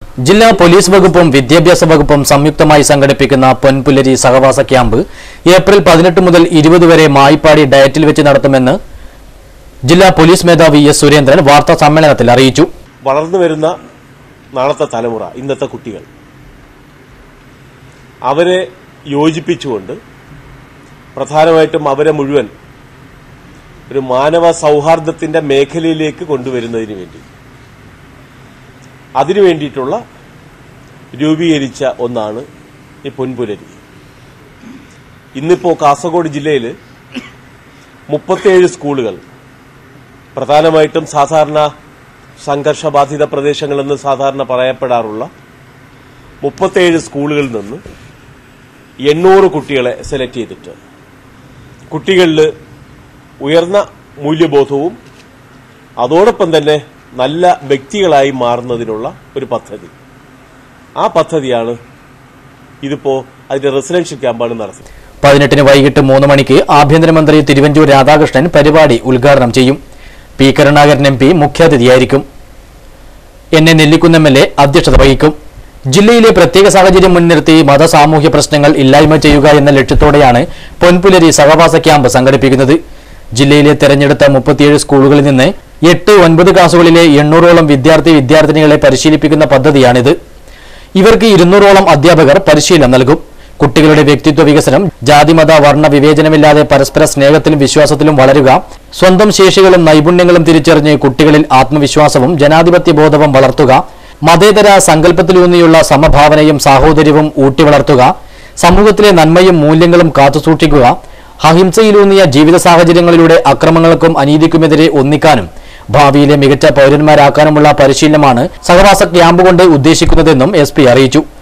ജില്ലാ പോലീസ് വകുപ്പും വിദ്യാഭ്യാസ വകുപ്പും സംയുക്തമായി സംഘടിപ്പിക്കുന്ന പൊൻപുലരി സഹവാസ ക്യാമ്പ് ഏപ്രിൽ പതിനെട്ട് മുതൽ ഇരുപത് വരെ മായിപ്പാടി ഡയറ്റിൽ വെച്ച് നടത്തുമെന്ന് ജില്ലാ പോലീസ് മേധാവി എസ് സുരേന്ദ്രൻ വാർത്താ സമ്മേളനത്തിൽ അറിയിച്ചു വളർന്നു വരുന്ന നാളത്തെ തലമുറ ഇന്നത്തെ കുട്ടികൾ അവരെ യോജിപ്പിച്ചുകൊണ്ട് പ്രധാനമായിട്ടും അവരെ മുഴുവൻ ഒരു മാനവ സൗഹാർദ്ദത്തിന്റെ മേഖലയിലേക്ക് കൊണ്ടുവരുന്നതിന് വേണ്ടി അതിനു വേണ്ടിയിട്ടുള്ള രൂപീകരിച്ച ഒന്നാണ് ഈ പൊൻപുലരി ഇന്നിപ്പോ കാസർഗോഡ് ജില്ലയിൽ മുപ്പത്തേഴ് സ്കൂളുകൾ പ്രധാനമായിട്ടും സാധാരണ സംഘർഷബാധിത പ്രദേശങ്ങളെന്ന് സാധാരണ പറയപ്പെടാറുള്ള മുപ്പത്തേഴ് സ്കൂളുകളിൽ നിന്ന് എണ്ണൂറ് കുട്ടികളെ സെലക്ട് ചെയ്തിട്ട് കുട്ടികളിൽ ഉയർന്ന മൂല്യബോധവും അതോടൊപ്പം തന്നെ നല്ല വ്യക്തികളായി മാറുന്നതിനുള്ള ഒരു പദ്ധതി ആ പദ്ധതിയാണ് ഇതിപ്പോ അതിന്റെ റെസിഡൻഷ്യൽ ക്യാമ്പാണ് നടത്തുന്നത് പതിനെട്ടിന് വൈകിട്ട് മൂന്ന് മണിക്ക് ആഭ്യന്തരമന്ത്രി തിരുവഞ്ചൂർ രാധാകൃഷ്ണൻ പരിപാടി ഉദ്ഘാടനം ചെയ്യും പി കരുണാകരൻ എം പി മുഖ്യാതിഥിയായിരിക്കും N A Nellikkunnu M L A അധ്യക്ഷത വഹിക്കും ജില്ലയിലെ പ്രത്യേക സാഹചര്യം മുൻനിർത്തി മത സാമൂഹ്യ പ്രശ്നങ്ങൾ ഇല്ലായ്മ ചെയ്യുക എന്ന ലക്ഷ്യത്തോടെയാണ് പൊൻപുലരി സഹവാസ ക്യാമ്പ് സംഘടിപ്പിക്കുന്നത് ജില്ലയിലെ തെരഞ്ഞെടുത്ത മുപ്പത്തിയേഴ് സ്കൂളുകളിൽ നിന്ന് എട്ട് ഒൻപത് ക്ലാസുകളിലെ എണ്ണൂറോളം വിദ്യാർത്ഥി വിദ്യാർത്ഥിനികളെ പരിശീലിപ്പിക്കുന്ന പദ്ധതിയാണിത് ഇവർക്ക് ഇരുന്നൂറോളം അധ്യാപകർ പരിശീലനം നൽകും കുട്ടികളുടെ വ്യക്തിത്വ വികസനം ജാതിമത വർണ്ണ വിവേചനമില്ലാതെ പരസ്പര സ്നേഹത്തിലും വിശ്വാസത്തിലും വളരുക സ്വന്തം ശേഷികളും നൈപുണ്യങ്ങളും തിരിച്ചറിഞ്ഞ് കുട്ടികളിൽ ആത്മവിശ്വാസവും ജനാധിപത്യ ബോധവും വളർത്തുക മതേതര സങ്കല്പത്തിലൂന്നിയുള്ള സമഭാവനയും സാഹോദര്യവും ഊട്ടി വളർത്തുക സമൂഹത്തിലെ നന്മയും മൂല്യങ്ങളും കാത്തുസൂക്ഷിക്കുക അഹിംസയിലൂന്നിയ ജീവിത സാഹചര്യങ്ങളിലൂടെ അക്രമങ്ങൾക്കും അനീതിക്കുമെതിരെ ഒന്നിക്കാനും ഭാവിയിലെ മികച്ച പൗരന്മാരാക്കാനുമുള്ള പരിശീലനമാണ് സഹവാസ ക്യാമ്പ് കൊണ്ട് ഉദ്ദേശിക്കുന്നതെന്നും എസ് അറിയിച്ചു